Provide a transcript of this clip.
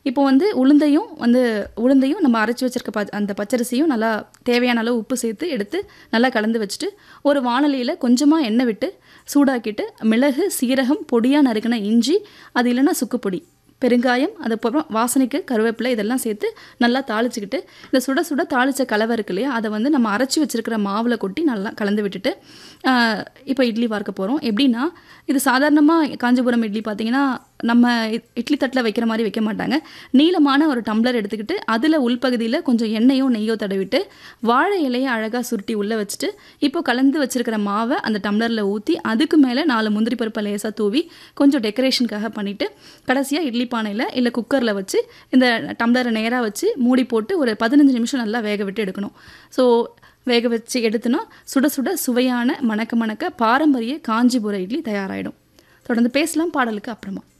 இப்போ வந்து உளுந்தையும் வந்து உளுந்தையும் நம்ம அரைச்சி வச்சிருக்க ப அந்த பச்சரிசியும் நல்லா தேவையான அளவு உப்பு சேர்த்து எடுத்து நல்லா கலந்து வச்சுட்டு ஒரு வாணலியில் கொஞ்சமாக எண்ணெய் விட்டு சூடாக்கிட்டு மிளகு சீரகம் பொடியாக நறுக்கின இஞ்சி அது இல்லைன்னா சுக்குப்பொடி பெருங்காயம் அதுக்கப்புறம் வாசனைக்கு கருவேப்பிலை இதெல்லாம் சேர்த்து நல்லா தாளிச்சுக்கிட்டு இந்த சுட சுட தாளித்த கலவை இருக்கு இல்லையா அதை வந்து நம்ம அரைச்சி வச்சிருக்கிற மாவில் கொட்டி நல்லா கலந்து விட்டுட்டு ஆஹ், இப்போ இட்லி வார்க்க போகிறோம் எப்படின்னா இது சாதாரணமாக காஞ்சிபுரம் இட்லி பார்த்தீங்கன்னா நம்ம இ- இட்லி தட்டில் வைக்கிற மாதிரி வைக்க மாட்டாங்க நீளமான ஒரு டம்ளர் எடுத்துக்கிட்டு அதில் உள்பகுதியில் கொஞ்சம் எண்ணெயோ நெய்யோ தடவிட்டு வாழை இலையை அழகாக சுருட்டி உள்ளே வச்சுட்டு இப்போ கலந்து வச்சிருக்கிற மாவை அந்த டம்ளரில் ஊற்றி அதுக்கு மேலே நாலு முந்திரி பருப்பை லேசாக தூவி கொஞ்சம் டெக்கரேஷனுக்காக பண்ணிவிட்டு கடைசியாக இட்லி பானையில் இல்லை குக்கரில் வச்சு இந்த டம்ளரை நேராக வச்சு மூடி போட்டு ஒரு பதினஞ்சு நிமிஷம் நல்லா வேக விட்டு எடுக்கணும் ஸோ வேக வச்சு எடுத்தோன்னா சுட சுட சுவையான மணக்க மணக்க பாரம்பரிய காஞ்சிபுர இட்லி தயாராகிடும் தொடர்ந்து பேசலாம் பாடலுக்கு அப்புறமா